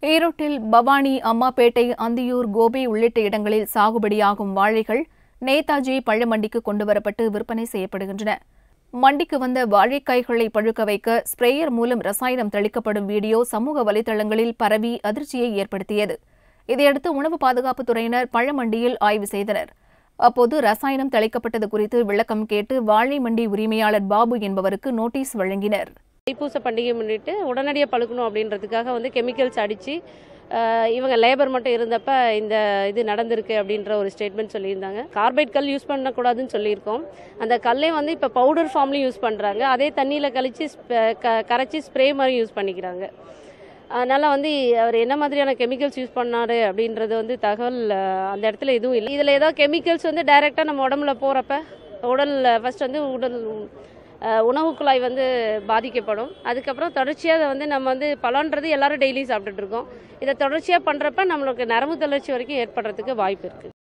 ஈரோட்டில் பவானி அம்மாப்பேட்டை அந்தியூர் கோபி உள்ளிட்ட இடங்களில் சாகுபடியாகும் வாழைகள் நேதாஜி பழமண்டிக்கு கொண்டுவரப்பட்டு விற்பனை செய்யப்படுகின்றன மண்டிக்கு வந்த வாழைக்காய்களை பழுக்க வைக்க ஸ்ப்ரேயர் மூலம் ரசாயனம் தெளிக்கப்படும் வீடியோ சமூக வலைதளங்களில் பரவி அதிர்ச்சியை ஏற்படுத்தியது இதையடுத்து உணவு பாதுகாப்புத் துறையினர் பழமண்டியில் ஆய்வு செய்தனர் அப்போது ரசாயனம் தெளிக்கப்பட்டது குறித்து விளக்கம் கேட்டு வாழை மண்டி உரிமையாளர் பாபு என்பவருக்கு நோட்டீஸ் வழங்கினர் தைப்பூச பண்டிகை முன்னிட்டு உடனடியாக பழுக்கணும் அப்படின்றதுக்காக வந்து கெமிக்கல்ஸ் அடித்து இவங்க லேபர் மட்டும் இருந்தப்ப இந்த இது நடந்திருக்கு அப்படின்ற ஒரு ஸ்டேட்மெண்ட் சொல்லியிருந்தாங்க கார்பைட் கல் யூஸ் பண்ணக்கூடாதுன்னு சொல்லியிருக்கோம் அந்த கல்லே வந்து இப்போ பவுடர் ஃபார்ம்லையும் யூஸ் பண்ணுறாங்க அதே தண்ணியில் கழித்து கரைச்சி ஸ்ப்ரே மாதிரி யூஸ் பண்ணிக்கிறாங்க அதனால் வந்து அவர் என்ன மாதிரியான கெமிக்கல்ஸ் யூஸ் பண்ணாரு அப்படின்றது வந்து தகவல் அஹ், அந்த இடத்துல எதுவும் இல்லை இதில் ஏதோ கெமிக்கல்ஸ் வந்து டைரெக்டாக நம்ம உடம்புல போகிறப்ப உடல் ஃபர்ஸ்ட் வந்து உடல் அஹ், உணவு குழாய் வந்து பாதிக்கப்படும் அதுக்கப்புறம் தொடர்ச்சியாக அதை வந்து நம்ம வந்து பழன்றது எல்லாரும் டெய்லி சாப்பிட்டுட்டு இருக்கோம் இதை தொடர்ச்சியாக பண்ணுறப்ப நம்மளுக்கு நரம்பு தளர்ச்சி வரைக்கும் ஏற்படுறதுக்கு வாய்ப்பு இருக்குது